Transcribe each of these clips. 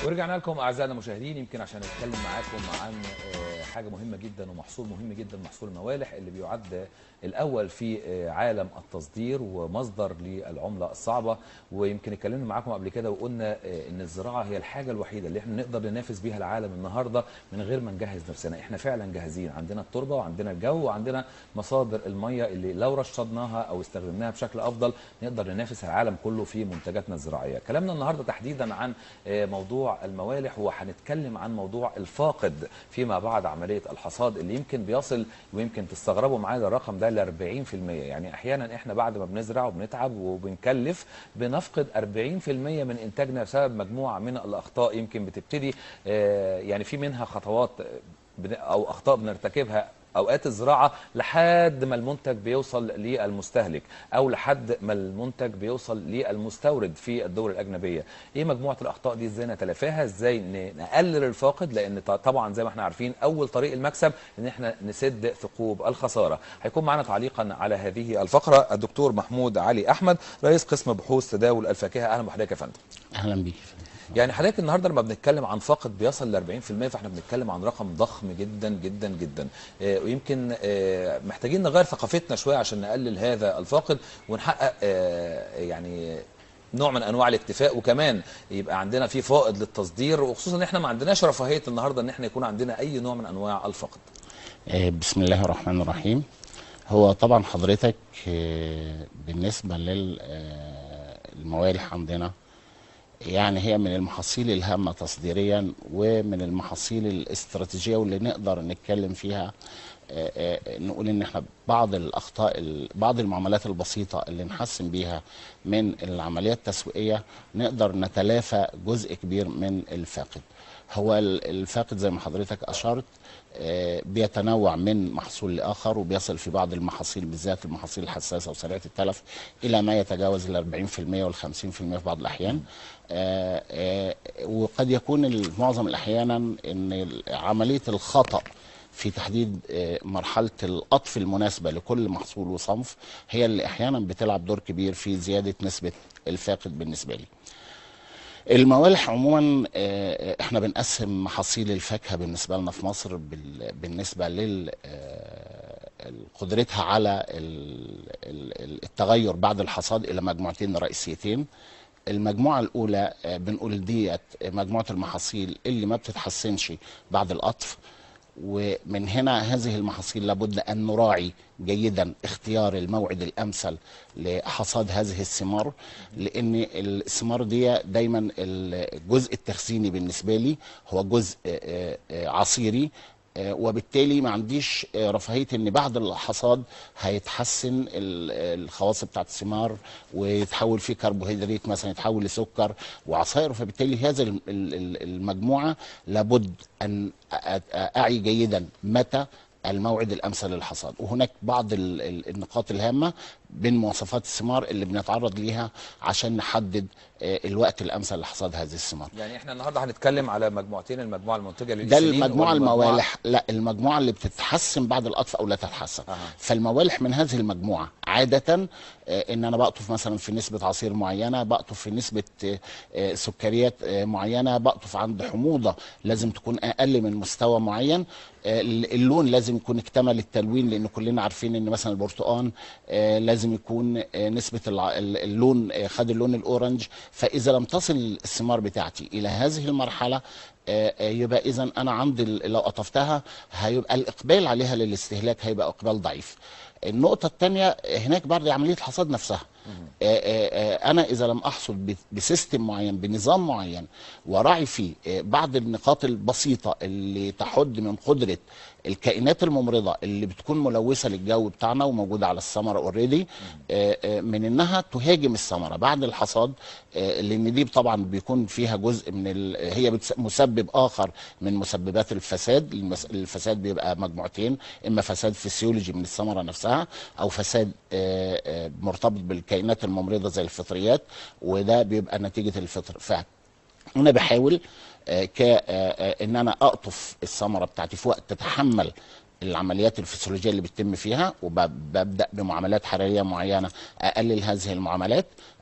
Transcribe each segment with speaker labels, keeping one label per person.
Speaker 1: ورجعنا لكم اعزائنا المشاهدين يمكن عشان نتكلم معاكم عن آه، حاجه مهمه جدا ومحصول مهم جدا محصول الموالح اللي بيعد الاول في آه، عالم التصدير ومصدر للعمله الصعبه ويمكن اتكلمنا معاكم قبل كده وقلنا آه، ان الزراعه هي الحاجه الوحيده اللي احنا نقدر ننافس بيها العالم النهارده من غير ما نجهز نفسنا احنا فعلا جاهزين عندنا التربه وعندنا الجو وعندنا مصادر الميه اللي لو رشدناها او استخدمناها بشكل افضل نقدر ننافس العالم كله في منتجاتنا الزراعيه كلامنا النهارده تحديدا عن آه، موضوع الموالح وهنتكلم عن موضوع الفاقد فيما بعد عمليه الحصاد اللي يمكن بيصل ويمكن تستغربوا معايا الرقم ده ل 40% يعني احيانا احنا بعد ما بنزرع وبنتعب وبنكلف بنفقد 40% من انتاجنا بسبب مجموعه من الاخطاء يمكن بتبتدي آه، يعني في منها خطوات آه، بن- او اخطاء بنرتكبها اوقات الزراعه لحد ما المنتج بيوصل للمستهلك او لحد ما المنتج بيوصل للمستورد في الدول الاجنبيه ايه مجموعه الاخطاء دي ازاي نتلافاها ازاي ن- نقلل الفاقد لان ط- طبعا زي ما احنا عارفين اول طريق المكسب ان احنا نسد ثقوب الخساره هيكون معنا تعليقا على هذه الفقره الدكتور محمود علي احمد رئيس قسم بحوث تداول الفاكهه اهلا بحضرتك يا فندم
Speaker 2: اهلا بيك
Speaker 1: يعني حضرتك النهارده لما بنتكلم عن فاقد بيصل ل 40% فاحنا بنتكلم عن رقم ضخم جدا جدا جدا آه، ويمكن آه، محتاجين نغير ثقافتنا شويه عشان نقلل هذا الفاقد ونحقق آه، يعني نوع من انواع الاكتفاء وكمان يبقى عندنا في فائض للتصدير وخصوصا ان احنا ما عندناش رفاهيه النهارده ان احنا يكون عندنا اي نوع من انواع الفقد
Speaker 2: آه، بسم الله الرحمن الرحيم هو طبعا حضرتك آه، بالنسبة للموالح عندنا يعني هي من المحاصيل الهامة تصديريا ومن المحاصيل الاستراتيجية واللي نقدر نتكلم فيها آه، آه، نقول ان احنا بعض الاخطاء ال- بعض المعاملات البسيطه اللي نحسن بيها من العمليه التسويقيه نقدر نتلافى جزء كبير من الفاقد هو ال- الفاقد زي ما حضرتك اشرت آه، بيتنوع من محصول لاخر وبيصل في بعض المحاصيل بالذات المحاصيل الحساسه وسريعه التلف الى ما يتجاوز ال 40% وال 50% في بعض الاحيان آه، آه، وقد يكون ال- معظم الاحيان ان ال- عمليه الخطا في تحديد آه، مرحله القطف المناسبه لكل محصول وصنف هي اللي احيانا بتلعب دور كبير في زياده نسبه الفاقد بالنسبه لي. الموالح عموما آه، احنا بنقسم محاصيل الفاكهه بالنسبه لنا في مصر بال- بالنسبه لل آه، قدرتها على ال- ال- التغير بعد الحصاد الى مجموعتين رئيسيتين المجموعه الاولى آه، بنقول ديت مجموعه المحاصيل اللي ما بتتحسنش بعد القطف ومن هنا هذه المحاصيل لابد ان نراعي جيدا اختيار الموعد الامثل لحصاد هذه الثمار لان الثمار دي دايما الجزء التخزيني بالنسبه لي هو جزء آه، آه، عصيري آه، وبالتالي ما عنديش آه، رفاهيه ان بعد الحصاد هيتحسن ال- الخواص بتاعت الثمار ويتحول فيه كربوهيدرات مثلا يتحول لسكر وعصائر فبالتالي هذا ال- ال- ال- المجموعه لابد ان أ- أ- اعي جيدا متى الموعد الامثل للحصاد وهناك بعض ال- ال- النقاط الهامه بين مواصفات الثمار اللي بنتعرض ليها عشان نحدد آه، الوقت الامثل لحصاد هذه الثمار
Speaker 1: يعني احنا النهارده هنتكلم على مجموعتين المجموعه المنتجه
Speaker 2: ده
Speaker 1: للانسولين
Speaker 2: المجموعه
Speaker 1: والمجموعة-
Speaker 2: الموالح لا المجموعه اللي بتتحسن بعد القطف او لا تتحسن
Speaker 1: أها.
Speaker 2: فالموالح من هذه المجموعه عاده آه، ان انا بقطف مثلا في نسبه عصير معينه بقطف في نسبه آه، آه، سكريات آه، معينه بقطف عند حموضه لازم تكون اقل من مستوى معين آه، اللون لازم يكون اكتمل التلوين لان كلنا عارفين ان مثلا البرتقال آه، لازم يكون آه، نسبه الع- ال- اللون آه، خد اللون الاورنج فاذا لم تصل الثمار بتاعتي الى هذه المرحله آه، آه، يبقى اذا انا عندي ال- لو قطفتها هيبقى الاقبال عليها للاستهلاك هيبقى اقبال ضعيف النقطه الثانيه هناك بعد عمليه الحصاد نفسها آه، آه، آه، انا اذا لم احصد ب- بسيستم معين بنظام معين وراعي فيه آه، بعض النقاط البسيطه اللي تحد من قدره الكائنات الممرضه اللي بتكون ملوثه للجو بتاعنا وموجوده على الثمره اوريدي من انها تهاجم الثمره بعد الحصاد آه، لان دي طبعا بيكون فيها جزء من ال... هي بتس- مسبب اخر من مسببات الفساد المس... الفساد بيبقى مجموعتين اما فساد فسيولوجي من الثمره نفسها او فساد آه، آه، مرتبط بالكائنات الممرضه زي الفطريات وده بيبقى نتيجه الفطر ف انا بحاول آه، ك آه، آه، ان انا اقطف الثمره بتاعتي في وقت تتحمل العمليات الفسيولوجيه اللي بتتم فيها وببدا بمعاملات حراريه معينه اقلل هذه المعاملات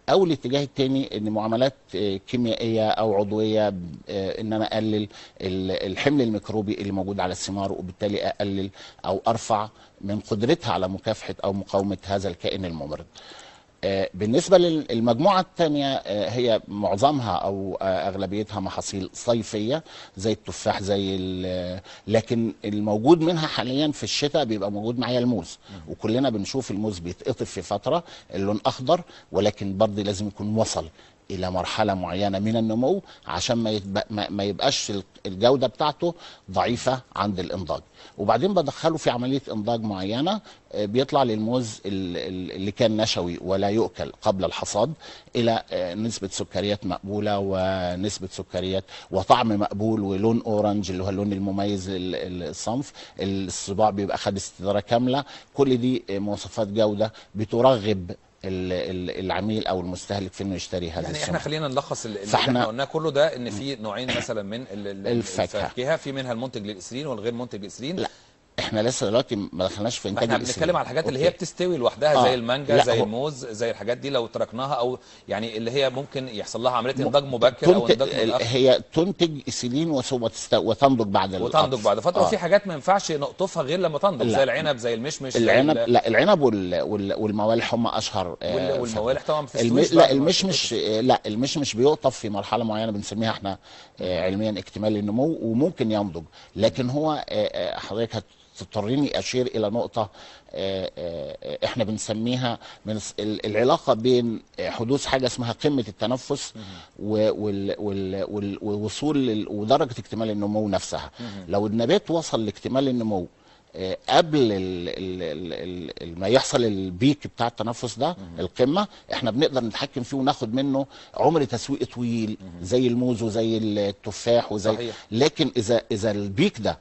Speaker 2: او الاتجاه الثاني ان معاملات آه، كيميائيه او عضويه آه، ان انا اقلل ال- الحمل الميكروبي اللي موجود على الثمار وبالتالي اقلل او ارفع من قدرتها على مكافحه او مقاومه هذا الكائن الممرض. آه، بالنسبه للمجموعه الثانيه هي معظمها او آه، اغلبيتها محاصيل صيفيه زي التفاح زي ال- لكن الموجود منها حاليا في الشتاء بيبقى موجود معايا الموز وكلنا بنشوف الموز بيتقطف في فتره اللون اخضر ولكن برضه لازم يكون وصل الى مرحله معينه من النمو عشان ما يتب... ما ما يبقاش الجوده بتاعته ضعيفه عند الانضاج وبعدين بدخله في عمليه انضاج معينه آه، بيطلع للموز ال- ال- اللي كان نشوي ولا يؤكل قبل الحصاد الى آه، نسبه سكريات مقبوله ونسبه سكريات وطعم مقبول ولون اورنج اللي هو اللون المميز للصنف الصباع بيبقى خد استداره كامله كل دي آه، مواصفات جوده بترغب ال- ال- العميل او المستهلك في انه يشتري هذا
Speaker 1: يعني احنا
Speaker 2: السمك
Speaker 1: خلينا نلخص اللي
Speaker 2: فإحنا-
Speaker 1: احنا قلناه كله ده ان في نوعين مثلا من ال- ال-
Speaker 2: الفاكهة.
Speaker 1: الفاكهه في منها المنتج للاسرين والغير منتج للاسرين
Speaker 2: لا احنا لسه دلوقتي ما دخلناش في
Speaker 1: ما
Speaker 2: انتاج
Speaker 1: احنا
Speaker 2: الإسلام.
Speaker 1: بنتكلم على الحاجات اللي هي
Speaker 2: أوكي.
Speaker 1: بتستوي لوحدها
Speaker 2: آه.
Speaker 1: زي المانجا
Speaker 2: لا،
Speaker 1: زي
Speaker 2: هو-
Speaker 1: الموز زي الحاجات دي لو تركناها او يعني اللي هي ممكن يحصل لها عمليه انضاج مبكر او
Speaker 2: تنتج
Speaker 1: انضاج متاخر
Speaker 2: هي تنتج اسيلين وثم تست... وتنضج بعد
Speaker 1: وتنضج
Speaker 2: القطف.
Speaker 1: بعد فتره
Speaker 2: آه.
Speaker 1: وفي حاجات ما ينفعش نقطفها غير لما تنضج
Speaker 2: لا.
Speaker 1: زي العنب زي المشمش زي
Speaker 2: العنب
Speaker 1: ال-
Speaker 2: لا العنب وال... وال... والموالح هم اشهر آه،
Speaker 1: وال-
Speaker 2: فاكهة.
Speaker 1: والموالح طبعا ما
Speaker 2: الم...
Speaker 1: بتستويش
Speaker 2: لا
Speaker 1: بعد ما
Speaker 2: المشمش آه، لا المشمش بيقطف في مرحله معينه بنسميها احنا آه، علميا اكتمال النمو وممكن ينضج لكن هو آه، آه، حضرتك هتضطريني اشير الى نقطه آه، آه، احنا بنسميها من الس- ال- العلاقه بين آه، حدوث حاجه اسمها قمه التنفس و- وال- وال- وال- ووصول لل- ودرجه اكتمال النمو نفسها لو النبات وصل لاكتمال النمو آه، قبل ال ال ال ال ما يحصل البيك بتاع التنفس ده القمه احنا بنقدر نتحكم فيه وناخد منه عمر تسويق طويل زي الموز وزي التفاح وزي
Speaker 1: صحيح.
Speaker 2: لكن اذا اذا البيك ده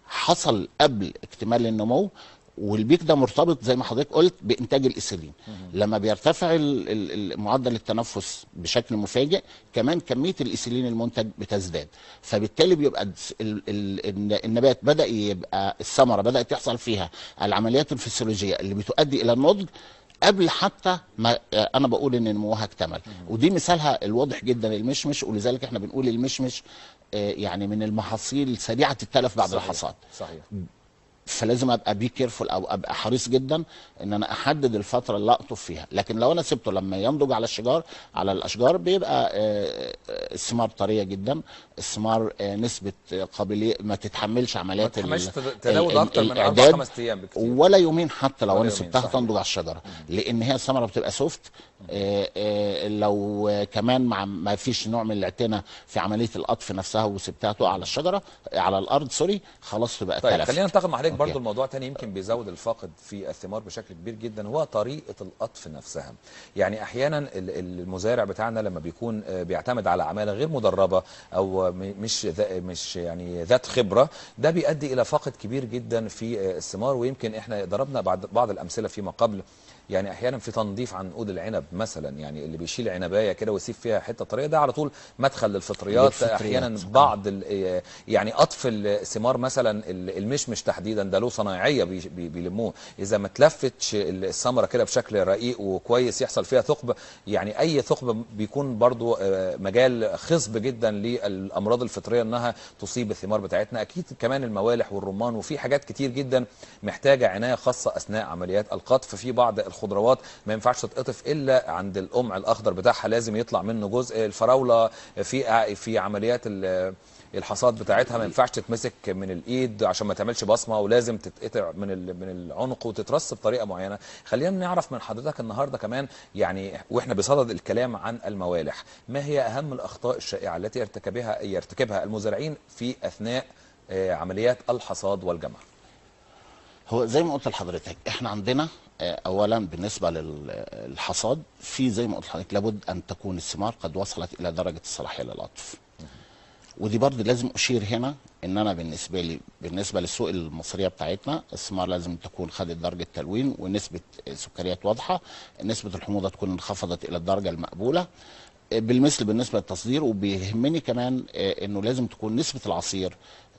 Speaker 2: حصل قبل اكتمال النمو والبيك ده مرتبط زي ما حضرتك قلت بانتاج الانسولين لما بيرتفع ال- ال- ال- معدل التنفس بشكل مفاجئ كمان كميه الانسولين المنتج بتزداد فبالتالي بيبقى الس- ال- ال- الن- النبات بدا يبقى الثمره بدات يحصل فيها العمليات الفسيولوجيه اللي بتؤدي الى النضج قبل حتى ما آه، انا بقول ان نموها اكتمل ودي مثالها الواضح جدا المشمش ولذلك احنا بنقول المشمش آه، يعني من المحاصيل سريعه التلف بعد
Speaker 1: صحيح.
Speaker 2: الحصاد
Speaker 1: صحيح
Speaker 2: فلازم ابقى بي كيرفول او ابقى حريص جدا ان انا احدد الفتره اللي اقطف فيها لكن لو انا سبته لما ينضج على الشجار على الاشجار بيبقى آه، آه، الثمار طريه جدا الثمار آه، نسبه آه، قابليه ما تتحملش
Speaker 1: ما
Speaker 2: عمليات ال-
Speaker 1: تحملش
Speaker 2: ال-
Speaker 1: تداول
Speaker 2: ال-
Speaker 1: اكتر من اربع
Speaker 2: الإعداد
Speaker 1: خمس ايام بكتير
Speaker 2: ولا يومين حتى لو
Speaker 1: ولا
Speaker 2: انا
Speaker 1: يومين،
Speaker 2: سبتها
Speaker 1: صحيح.
Speaker 2: تنضج على الشجره لان هي الثمره بتبقى سوفت آه، آه، لو آه، كمان مع ما فيش نوع من الاعتناء في عمليه القطف نفسها وسبتها تقع على الشجره على الارض سوري خلاص تبقى
Speaker 1: طيب
Speaker 2: تلف
Speaker 1: خلينا ننتقل مع حضرتك برضو
Speaker 2: أوكي.
Speaker 1: الموضوع تاني يمكن بيزود الفاقد في الثمار بشكل كبير جدا هو طريقه القطف نفسها يعني احيانا ال- ال- المزارع بتاعنا لما بيكون آه، بيعتمد على عماله غير مدربه او م- مش ذا- مش يعني ذات خبره ده بيؤدي الى فاقد كبير جدا في آه، الثمار ويمكن احنا ضربنا بعض بعض الامثله فيما قبل يعني احيانا في تنظيف عنقود العنب مثلا يعني اللي بيشيل عنبايه كده ويسيب فيها حته طريه ده على طول مدخل للفطريات
Speaker 2: للفطريات.
Speaker 1: احيانا بعض ال- يعني قطف الثمار مثلا ال- المشمش تحديدا ده له صنايعيه بي- بي- بيلموه اذا ما تلفتش الثمره كده بشكل رقيق وكويس يحصل فيها ثقب يعني اي ثقب بيكون برضو آه، مجال خصب جدا للامراض الفطريه انها تصيب الثمار بتاعتنا اكيد كمان الموالح والرمان وفي حاجات كتير جدا محتاجه عنايه خاصه اثناء عمليات القطف في بعض الخضروات ما ينفعش تتقطف الا عند القمع الاخضر بتاعها لازم يطلع منه جزء الفراوله في في عمليات ال- الحصاد بتاعتها ما ينفعش تتمسك من الايد عشان ما تعملش بصمه ولازم تتقطع من ال- من العنق وتترص بطريقه معينه خلينا نعرف من حضرتك النهارده كمان يعني واحنا بصدد الكلام عن الموالح ما هي اهم الاخطاء الشائعه التي يرتكبها يرتكبها المزارعين في اثناء آه، عمليات الحصاد والجمع
Speaker 2: هو زي ما قلت لحضرتك احنا عندنا آه، اولا بالنسبه للحصاد في زي ما قلت لحضرتك لابد ان تكون الثمار قد وصلت الى درجه الصلاحيه للقطف ودي برضه لازم اشير هنا ان انا بالنسبه لي بالنسبه للسوق المصريه بتاعتنا الثمار لازم تكون خدت درجه تلوين ونسبه سكريات واضحه نسبه الحموضه تكون انخفضت الى الدرجه المقبوله بالمثل بالنسبه للتصدير وبيهمني كمان آه، انه لازم تكون نسبه العصير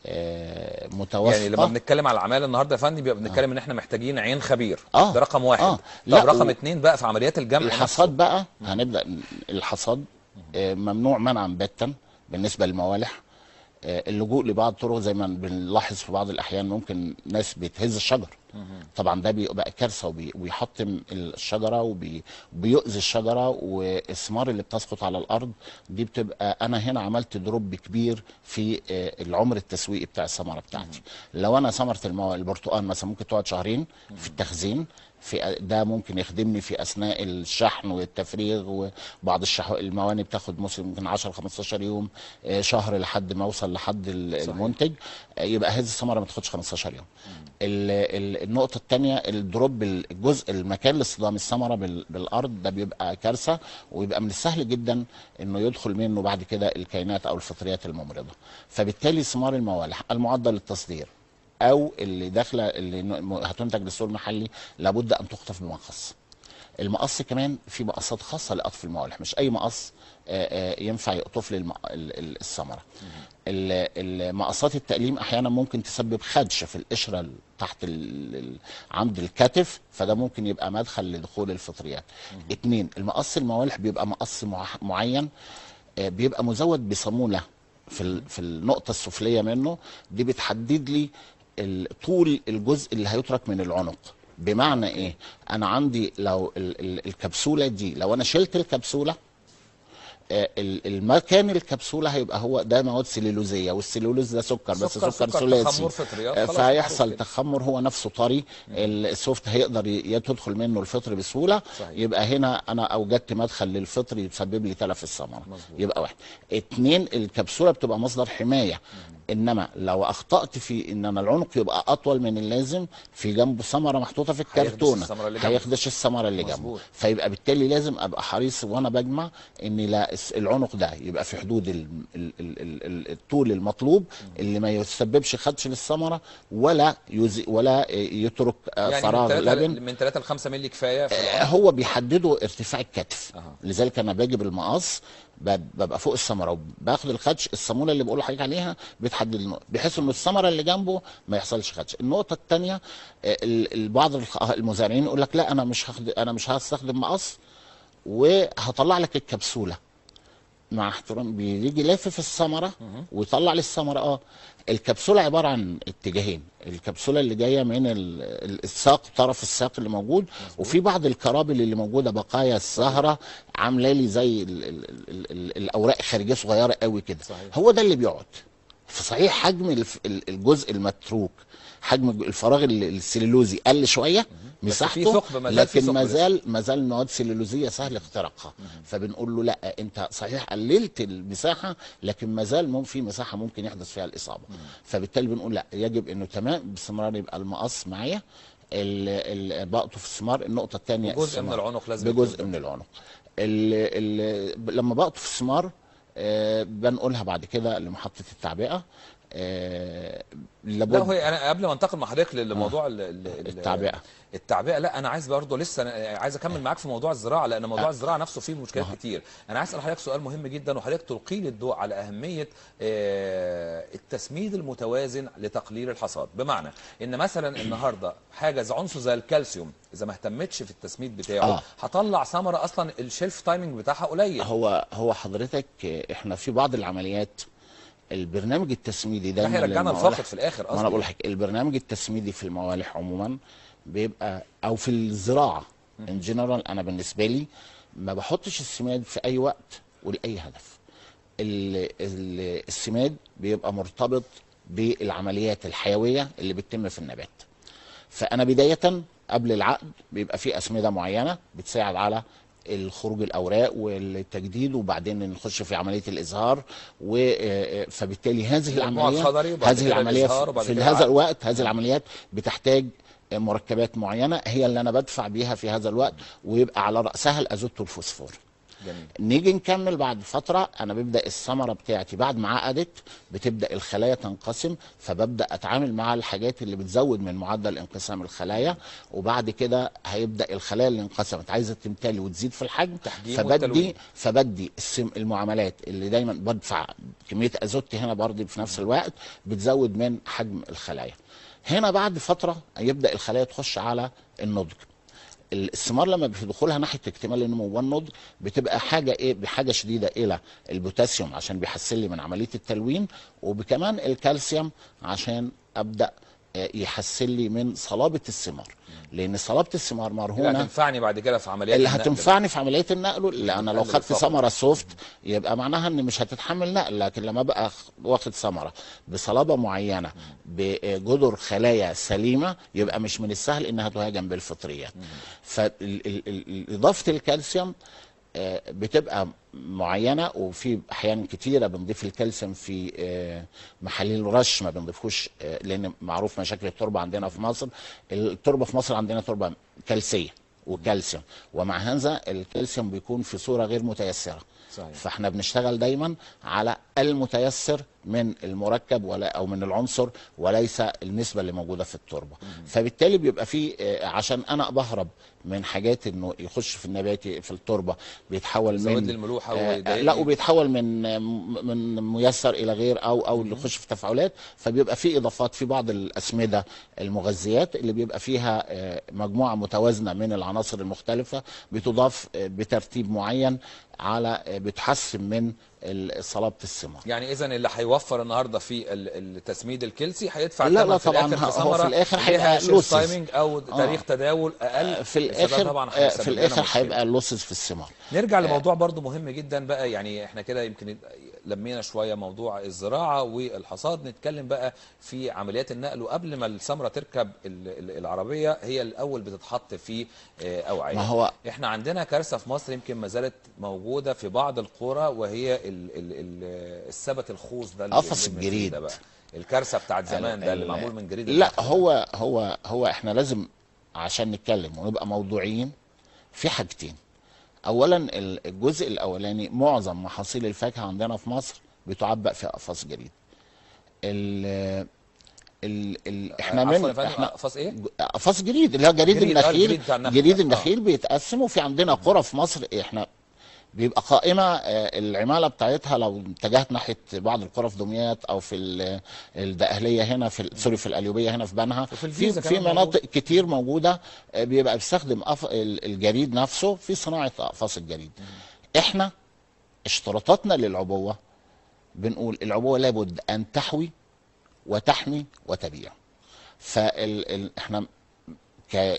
Speaker 2: آه، متوافقه
Speaker 1: يعني لما بنتكلم على العماله النهارده يا فندم بيبقى بنتكلم ان احنا محتاجين عين خبير
Speaker 2: آه.
Speaker 1: ده رقم واحد
Speaker 2: آه.
Speaker 1: طب
Speaker 2: لا،
Speaker 1: رقم
Speaker 2: و-
Speaker 1: اتنين بقى في عمليات الجمع
Speaker 2: الحصاد بقى هنبدا الحصاد آه، ممنوع منعا باتا بالنسبه للموالح آه، اللجوء لبعض الطرق زي ما بنلاحظ في بعض الاحيان ممكن ناس بتهز الشجر طبعا ده بيبقى كارثه وبي- وبيحطم الشجره وبي- وبيؤذي الشجره والثمار اللي بتسقط على الارض دي بتبقى انا هنا عملت دروب كبير في آه، العمر التسويقي بتاع الثمره بتاعتي لو انا ثمره المو- البرتقال مثلا ممكن تقعد شهرين في التخزين في ده ممكن يخدمني في اثناء الشحن والتفريغ وبعض الشح... المواني بتاخد موسم ممكن 10 15 يوم آه، شهر لحد ما اوصل لحد ال-
Speaker 1: صحيح.
Speaker 2: المنتج آه، يبقى هذه الثمره ما تاخدش 15 يوم ال... ال... النقطه الثانيه الدروب الجزء المكان لاصطدام الثمره بال... بالارض ده بيبقى كارثه ويبقى من السهل جدا انه يدخل منه بعد كده الكائنات او الفطريات الممرضه فبالتالي ثمار الموالح المعدل للتصدير او اللي داخله اللي ن- هتنتج للسوق المحلي لابد ان تخطف بمقص المقص كمان في مقصات خاصه لقطف الموالح مش اي مقص آه، آه، ينفع يقطف لي الم- ال- ال- الثمره ال- المقصات التقليم احيانا ممكن تسبب خدش في القشره ال- تحت ال- ال- عند الكتف فده ممكن يبقى مدخل لدخول الفطريات اتنين المقص الموالح بيبقى مقص مع- معين آه، بيبقى مزود بصاموله في ال- في النقطه السفليه منه دي بتحدد لي ال- طول الجزء اللي هيترك من العنق بمعنى ايه انا عندي لو ال- ال- الكبسوله دي لو انا شلت الكبسوله آه، ال- المكان الكبسوله هيبقى هو ده مواد سليلوزيه والسليلوز ده سكر بس
Speaker 1: سكر-
Speaker 2: سكر,
Speaker 1: سكر
Speaker 2: ثلاثي
Speaker 1: تخمر فطريات،
Speaker 2: آه،
Speaker 1: خلاص
Speaker 2: فهيحصل
Speaker 1: معروف كده.
Speaker 2: تخمر هو نفسه طري السوفت هيقدر ي- يدخل منه الفطر بسهوله
Speaker 1: صحيح.
Speaker 2: يبقى هنا انا اوجدت مدخل للفطر يسبب لي تلف الثمره
Speaker 1: مظبوط.
Speaker 2: يبقى واحد اتنين الكبسوله بتبقى مصدر حمايه انما لو اخطات في ان انا العنق يبقى اطول من اللازم في جنبه ثمره محطوطه في الكرتونه
Speaker 1: الثمرة اللي جنبه.
Speaker 2: هيخدش الثمره اللي جنبه
Speaker 1: مظبوط.
Speaker 2: فيبقى بالتالي لازم ابقى حريص وانا بجمع ان لا الس- العنق ده يبقى في حدود ال ال ال ال ال الطول المطلوب اللي ما يسببش خدش للثمره ولا يزي ولا يترك آه،
Speaker 1: يعني
Speaker 2: فراغ
Speaker 1: من 3
Speaker 2: لبن
Speaker 1: من 3 ل 5 مللي كفايه في
Speaker 2: آه،
Speaker 1: العنق.
Speaker 2: هو بيحدده ارتفاع الكتف
Speaker 1: أها.
Speaker 2: لذلك انا باجي بالمقص ب- ببقى فوق الثمره وباخد الخدش الصاموله اللي بقول لحضرتك عليها بتحدد النقطه بحيث ان الثمره اللي جنبه ما يحصلش خدش النقطه الثانيه بعض الخ- المزارعين يقول لك لا انا مش هاخد انا مش هستخدم مقص وهطلع لك الكبسوله مع احترام بيجي لافف الثمره ويطلع لي الثمره اه الكبسوله عباره عن اتجاهين الكبسوله اللي جايه من ال- ال- الساق طرف الساق اللي موجود وفي بعض الكرابل اللي موجوده بقايا الزهره عامله لي زي ال ال ال ال الاوراق خارجيه صغيره قوي كده
Speaker 1: صحيح.
Speaker 2: هو ده اللي بيقعد فصحيح حجم الف- ال- الجزء المتروك حجم الفراغ ال- السليلوزي قل شويه
Speaker 1: بس في
Speaker 2: مساحته
Speaker 1: ثقب، ما زال في
Speaker 2: لكن
Speaker 1: ثقب
Speaker 2: ما
Speaker 1: لسه.
Speaker 2: زال ما زال مواد سليلوزيه سهل اختراقها فبنقول له لا انت صحيح قللت المساحه لكن ما زال مم في مساحه ممكن يحدث فيها الاصابه فبالتالي بنقول لا يجب انه تمام باستمرار يبقى المقص معايا ال- ال- بقطف الثمار النقطه الثانيه
Speaker 1: بجزء من العنق لازم يكون
Speaker 2: بجزء من العنق ال ال لما بقطف الثمار آه بنقولها بعد كده لمحطه التعبئه آه لابد
Speaker 1: لا هو انا قبل ما انتقل مع حضرتك لموضوع ال- ال- ال-
Speaker 2: التعبئة.
Speaker 1: التعبئه لا انا عايز برضه لسه أنا عايز اكمل معاك في موضوع الزراعه لان موضوع الزراعه نفسه فيه مشكلات كتير انا عايز اسال حضرتك سؤال مهم جدا وحضرتك تلقي لي الضوء على اهميه آه، التسميد المتوازن لتقليل الحصاد بمعنى ان مثلا النهارده حاجه زي عنصر زي الكالسيوم اذا ما اهتمتش في التسميد بتاعه
Speaker 2: آه.
Speaker 1: هطلع ثمره اصلا الشيلف تايمنج بتاعها قليل
Speaker 2: هو هو حضرتك آه، احنا في بعض العمليات البرنامج التسميدي
Speaker 1: ده
Speaker 2: دايما
Speaker 1: هيرجعنا
Speaker 2: للموالح-
Speaker 1: لفاقد في الاخر
Speaker 2: ما انا
Speaker 1: اصلا
Speaker 2: بقول لك البرنامج التسميدي في الموالح عموما بيبقى او في الزراعه ان جنرال انا بالنسبه لي ما بحطش السماد في اي وقت ولاي هدف ال- ال- السماد بيبقى مرتبط بالعمليات الحيويه اللي بتتم في النبات فانا بدايه قبل العقد بيبقى في اسمده معينه بتساعد على الخروج الاوراق والتجديد وبعدين نخش في عمليه الازهار و آه، فبالتالي هذه
Speaker 1: المجموع
Speaker 2: العمليه
Speaker 1: الخضري وبعد
Speaker 2: هذه
Speaker 1: كده
Speaker 2: العمليه
Speaker 1: الإزهار
Speaker 2: في,
Speaker 1: وبعد
Speaker 2: في
Speaker 1: كده
Speaker 2: هذا
Speaker 1: العقد.
Speaker 2: الوقت هذه العمليات بتحتاج مركبات معينه هي اللي انا بدفع بيها في هذا الوقت ويبقى على راسها الازوت والفوسفور
Speaker 1: جميل.
Speaker 2: نيجي نكمل بعد فتره انا ببدا الثمره بتاعتي بعد ما عقدت بتبدا الخلايا تنقسم فببدا اتعامل مع الحاجات اللي بتزود من معدل انقسام الخلايا وبعد كده هيبدا الخلايا اللي انقسمت عايزه تمتلي وتزيد في الحجم
Speaker 1: تحجيم
Speaker 2: فبدي
Speaker 1: والتلوين.
Speaker 2: فبدي السم المعاملات اللي دايما بدفع كميه ازوت هنا برضه في نفس الوقت بتزود من حجم الخلايا هنا بعد فتره يبدا الخلايا تخش على النضج الثمار لما بيدخلها ناحيه اكتمال النمو والنضج بتبقى حاجه ايه بحاجه شديده الى البوتاسيوم عشان بيحسن لي من عمليه التلوين وبكمان الكالسيوم عشان ابدا آه، يحسن لي من صلابه الثمار لان صلابه الثمار
Speaker 1: اللي
Speaker 2: مرهونه
Speaker 1: هتنفعني بعد كده في عمليات
Speaker 2: اللي
Speaker 1: النقل.
Speaker 2: هتنفعني في عمليه النقل لان لو
Speaker 1: بتقلل
Speaker 2: خدت
Speaker 1: الفقر.
Speaker 2: ثمره سوفت يبقى معناها ان مش هتتحمل نقل لكن لما بقى واخد ثمره بصلابه معينه بجذر خلايا سليمه يبقى مش من السهل انها تهاجم بالفطريات فاضافه الكالسيوم آه، بتبقى معينه وفي احيان كتيره بنضيف الكالسيوم في آه، محاليل رش ما بنضيفوش آه، لان معروف مشاكل التربه عندنا في مصر التربه في مصر عندنا تربه كالسيه وكالسيوم ومع هذا الكالسيوم بيكون في صوره غير متيسره
Speaker 1: صحيح.
Speaker 2: فاحنا بنشتغل دايما على المتيسر من المركب ولا او من العنصر وليس النسبه اللي موجوده في التربه فبالتالي بيبقى في آه، عشان انا بهرب من حاجات انه يخش في النباتي في التربه بيتحول
Speaker 1: يزود
Speaker 2: من
Speaker 1: لي الملوحة
Speaker 2: آه،
Speaker 1: ويضايقني.
Speaker 2: لا وبيتحول من آه، من ميسر الى غير او او اللي يخش في تفاعلات فبيبقى في اضافات في بعض الاسمده المغذيات اللي بيبقى فيها آه، مجموعه متوازنه من العناصر المختلفه بتضاف آه، بترتيب معين على آه، بتحسن من ال- صلابه الثمار
Speaker 1: يعني اذا اللي هيوفر النهارده في ال- التسميد الكلسي هيدفع
Speaker 2: لا،
Speaker 1: الثمن
Speaker 2: لا
Speaker 1: في
Speaker 2: طبعاً،
Speaker 1: الآخر
Speaker 2: هو
Speaker 1: ثمرة
Speaker 2: في الآخر
Speaker 1: ليها
Speaker 2: هيبقى
Speaker 1: شيلف
Speaker 2: losses.
Speaker 1: تايمينج او تاريخ تداول اقل
Speaker 2: في
Speaker 1: فده
Speaker 2: الاخر
Speaker 1: طبعا
Speaker 2: آه،
Speaker 1: هيسبب
Speaker 2: في
Speaker 1: لنا
Speaker 2: الاخر
Speaker 1: مشكلة.
Speaker 2: هيبقى لوسز في الثمار
Speaker 1: نرجع لموضوع برضو مهم جدا بقى يعني احنا كده يمكن لمينا شويه موضوع الزراعه والحصاد نتكلم بقى في عمليات النقل وقبل ما الثمره تركب ال- ال- العربيه هي الاول بتتحط في آه، اوعيه
Speaker 2: ما هو
Speaker 1: احنا عندنا كارثه في مصر يمكن ما زالت موجوده في بعض القرى وهي ال ال ال السبت الخوص ده اللي
Speaker 2: قفص
Speaker 1: بيلم فيه
Speaker 2: الجريد.
Speaker 1: ده بقى الكارثه بتاعت زمان ده اللي
Speaker 2: ال-
Speaker 1: معمول من جريد
Speaker 2: لا
Speaker 1: الفحم.
Speaker 2: هو هو هو احنا لازم عشان نتكلم ونبقى موضوعيين في حاجتين اولا ال- الجزء الاولاني معظم محاصيل الفاكهه عندنا في مصر بتعبأ في اقفاص جريد ال ال ال احنا
Speaker 1: عفواً
Speaker 2: من
Speaker 1: يا فندم،
Speaker 2: احنا
Speaker 1: اقفاص ايه؟
Speaker 2: قفاص جريد اللي هو جريد,
Speaker 1: جريد، آه،
Speaker 2: النخيل
Speaker 1: الجريد بتاع النخل.
Speaker 2: جريد
Speaker 1: آه.
Speaker 2: النخيل بيتقسم وفي عندنا قرى في مصر احنا بيبقى قائمه آه، العماله بتاعتها لو اتجهت ناحيه بعض القرى في دمياط او في ال- الدقهليه هنا في ال- سوري في القليوبيه هنا في بنها
Speaker 1: وفي
Speaker 2: في
Speaker 1: الجيزة
Speaker 2: في
Speaker 1: كمان
Speaker 2: مناطق
Speaker 1: موجود.
Speaker 2: كتير موجوده آه، بيبقى بيستخدم أف- ال- الجريد نفسه في صناعه اقفاص الجريد احنا اشتراطاتنا للعبوه بنقول العبوه لابد ان تحوي وتحمي وتبيع فال ال... احنا ك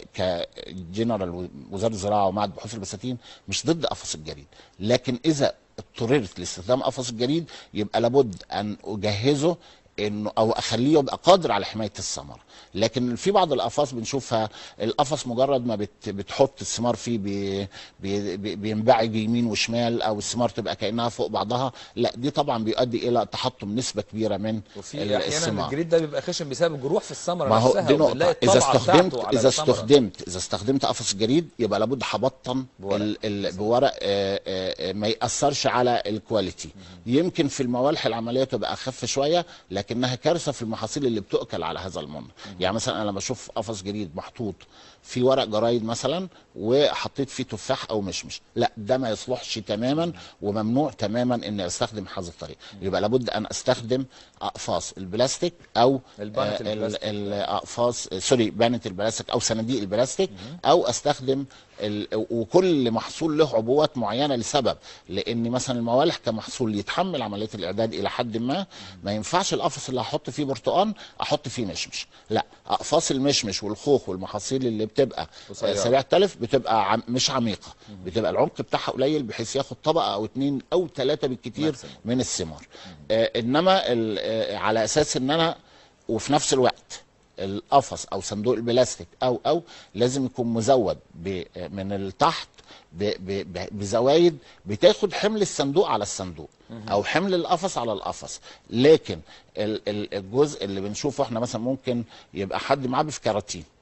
Speaker 2: كجنرال وزاره الزراعه ومعهد بحوث البساتين مش ضد قفص الجريد لكن اذا اضطررت لاستخدام قفص الجريد يبقى لابد ان اجهزه انه او اخليه يبقى قادر على حمايه الثمره لكن في بعض القفص بنشوفها القفص مجرد ما بت بتحط الثمار فيه بي بي بي بينبعج يمين وشمال او الثمار تبقى كانها فوق بعضها لا دي طبعا بيؤدي الى تحطم نسبه كبيره من
Speaker 1: وفي
Speaker 2: ال-
Speaker 1: احيانا
Speaker 2: الثمار.
Speaker 1: الجريد ده بيبقى خشن بسبب الجروح في الثمره
Speaker 2: ما هو
Speaker 1: نفسها
Speaker 2: دي
Speaker 1: وبنلاقي
Speaker 2: نقطة إذا
Speaker 1: الطبعة
Speaker 2: استخدمت
Speaker 1: بتاعته على
Speaker 2: إذا
Speaker 1: الثمرة.
Speaker 2: استخدمت إذا استخدمت قفص الجريد يبقى لابد هبطن
Speaker 1: بورق.
Speaker 2: ال ال بورق آه، آه، آه، ما يأثرش على الكواليتي يمكن في الموالح العملية تبقى أخف شوية لكنها كارثة في المحاصيل اللي بتؤكل على هذا المنى يعني مثلا أنا بشوف قفص جريد محطوط في ورق جرايد مثلا وحطيت فيه تفاح او مشمش لا ده ما يصلحش تماما وممنوع تماما ان استخدم هذا الطريق يبقى لابد ان استخدم اقفاص البلاستيك او
Speaker 1: البانة
Speaker 2: آه، ال-
Speaker 1: البلاستيك.
Speaker 2: الاقفاص سوري بانه البلاستيك او صناديق البلاستيك او استخدم ال... وكل محصول له عبوات معينه لسبب لان مثلا الموالح كمحصول يتحمل عمليه الاعداد الى حد ما ما ينفعش القفص اللي هحط فيه برتقان احط فيه مشمش لا اقفاص المشمش والخوخ والمحاصيل اللي بتبقى
Speaker 1: قصيرة.
Speaker 2: سريع التلف بتبقى عم... مش عميقه بتبقى العمق بتاعها قليل بحيث ياخد طبقه او اتنين او ثلاثه بالكتير
Speaker 1: Maximum.
Speaker 2: من الثمار آه انما ال... آه على اساس ان انا وفي نفس الوقت القفص او صندوق البلاستيك او او لازم يكون مزود ب... من التحت ب... ب... ب... بزوايد بتاخد حمل الصندوق على الصندوق او حمل القفص على القفص لكن ال... ال- الجزء اللي بنشوفه احنا مثلا ممكن يبقى حد معاه في كراتين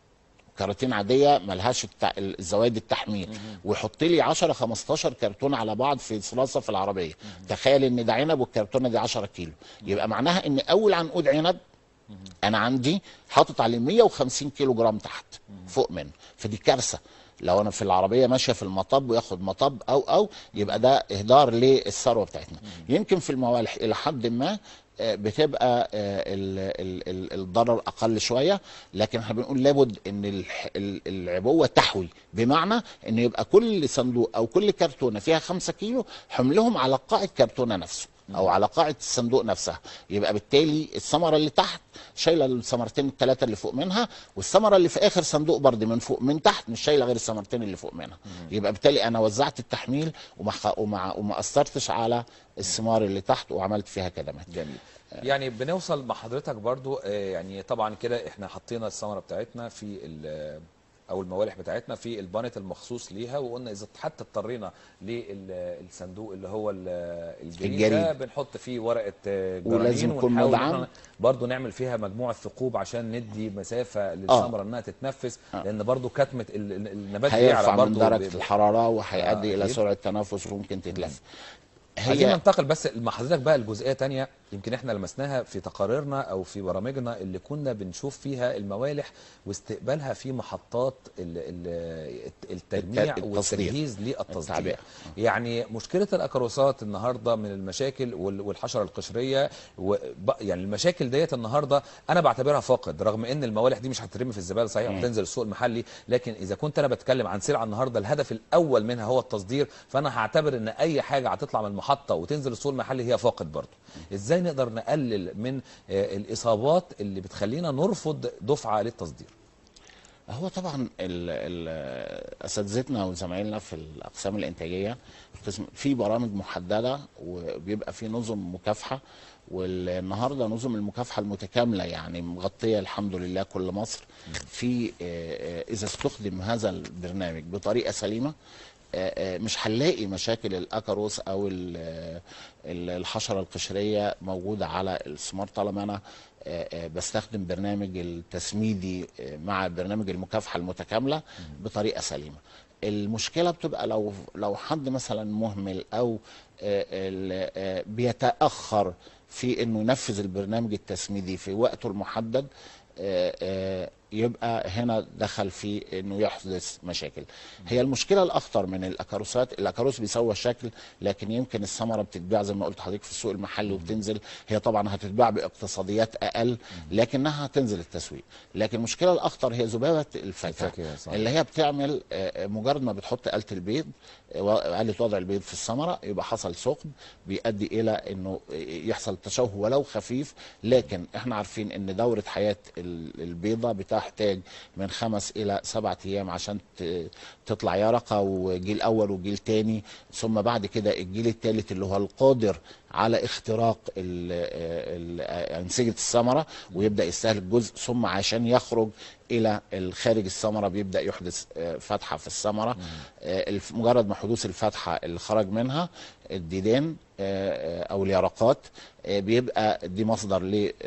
Speaker 2: كراتين عاديه ملهاش التع... الزوايد التحميل ويحط لي 10 15 كرتون على بعض في صلاصه في العربيه تخيل ان ده عنب والكرتونه دي 10 كيلو يبقى معناها ان اول عنقود عنب انا عندي حاطط عليه 150 كيلو جرام تحت فوق منه فدي كارثه لو انا في العربيه ماشيه في المطب وياخد مطب او او يبقى ده اهدار للثروه بتاعتنا يمكن في الموالح الى حد ما آه، بتبقى آه، ال- ال- ال- الضرر اقل شويه لكن احنا بنقول لابد ان الح- ال- العبوه تحوي بمعنى ان يبقى كل صندوق او كل كرتونه فيها 5 كيلو حملهم على قاع الكرتونه نفسه او على قاعده الصندوق نفسها يبقى بالتالي الثمره اللي تحت شايله الثمرتين الثلاثه اللي فوق منها والثمره اللي في اخر صندوق برضه من فوق من تحت مش شايله غير الثمرتين اللي فوق منها يبقى بالتالي انا وزعت التحميل وما خ- وما وما اثرتش على الثمار اللي تحت وعملت فيها كدمات
Speaker 1: جميل يعني بنوصل مع حضرتك برضو آه، يعني طبعا كده احنا حطينا الثمره بتاعتنا في ال- او الموالح بتاعتنا في البانت المخصوص ليها وقلنا اذا حتى اضطرينا للصندوق اللي هو ال- الجريد ده
Speaker 2: الجريد.
Speaker 1: بنحط فيه ورقه آه،
Speaker 2: ولازم
Speaker 1: جرانين
Speaker 2: يكون
Speaker 1: ونحاول إن
Speaker 2: مدعم.
Speaker 1: احنا برضو نعمل فيها مجموعه ثقوب عشان ندي مسافه للثمره انها تتنفس لان برضو كتمه ال- ال- النبات
Speaker 2: هيرفع
Speaker 1: بيعلى
Speaker 2: من
Speaker 1: برضو
Speaker 2: درجه
Speaker 1: ب-
Speaker 2: الحراره وهيؤدي
Speaker 1: آه،
Speaker 2: الى
Speaker 1: يب-
Speaker 2: سرعه تنفس وممكن تتلف
Speaker 1: عايزين
Speaker 2: هي
Speaker 1: ننتقل بس مع حضرتك بقى لجزئيه تانية يمكن احنا لمسناها في تقاريرنا او في برامجنا اللي كنا بنشوف فيها الموالح واستقبالها في محطات ال- ال- التجميع
Speaker 2: الت- التصدير.
Speaker 1: والتجهيز للتصدير
Speaker 2: التعبئة.
Speaker 1: يعني مشكله الاكروسات النهارده من المشاكل وال- والحشره القشريه وب- يعني المشاكل ديت النهارده انا بعتبرها فاقد رغم ان الموالح دي مش هترمي في الزباله صحيح وتنزل السوق المحلي لكن اذا كنت انا بتكلم عن سلعه النهارده الهدف الاول منها هو التصدير فانا هعتبر ان اي حاجه هتطلع من المحطه وتنزل السوق المحلي هي فاقد برضه ازاي نقدر نقلل من آه، الاصابات اللي بتخلينا نرفض دفعه للتصدير
Speaker 2: هو طبعا ال- ال- اساتذتنا وزمايلنا في الاقسام الانتاجيه قسم- في برامج محدده وبيبقى في نظم مكافحه والنهارده نظم المكافحه المتكامله يعني مغطيه الحمد لله كل مصر في آه، آه، اذا استخدم هذا البرنامج بطريقه سليمه آه، آه، مش هنلاقي مشاكل الاكاروس او ال- ال- الحشره القشريه موجوده على الثمار طالما انا آه، آه، بستخدم برنامج التسميدي آه، مع برنامج المكافحه المتكامله بطريقه سليمه المشكله بتبقى لو لو حد مثلا مهمل او آه، ال- آه، بيتاخر في انه ينفذ البرنامج التسميدي في وقته المحدد آه، آه، يبقى هنا دخل في انه يحدث مشاكل هي المشكله الاخطر من الاكاروسات الاكاروس بيسوى الشكل لكن يمكن الثمره بتتباع زي ما قلت لحضرتك في السوق المحلي وبتنزل هي طبعا هتتباع باقتصاديات اقل لكنها هتنزل التسويق لكن المشكله الاخطر هي ذبابه الفاكهه
Speaker 1: الفاكهة، صح.
Speaker 2: اللي هي بتعمل آه، مجرد ما بتحط آلة البيض آه، آلة وضع البيض في الثمرة يبقى حصل ثقب بيؤدي إلى إنه يحصل تشوه ولو خفيف لكن إحنا عارفين إن دورة حياة ال- البيضة بتحتاج من خمس إلى سبعة أيام عشان ت- تطلع يرقة وجيل أول وجيل تاني ثم بعد كده الجيل الثالث اللي هو القادر على اختراق ال- ال- أنسجة الثمرة ويبدأ يستهلك جزء ثم عشان يخرج الى الخارج الثمره بيبدا يحدث آه، فتحه في الثمره آه، الف- مجرد ما حدوث الفتحه اللي خرج منها الديدان آه، آه، او اليرقات آه، بيبقى دي مصدر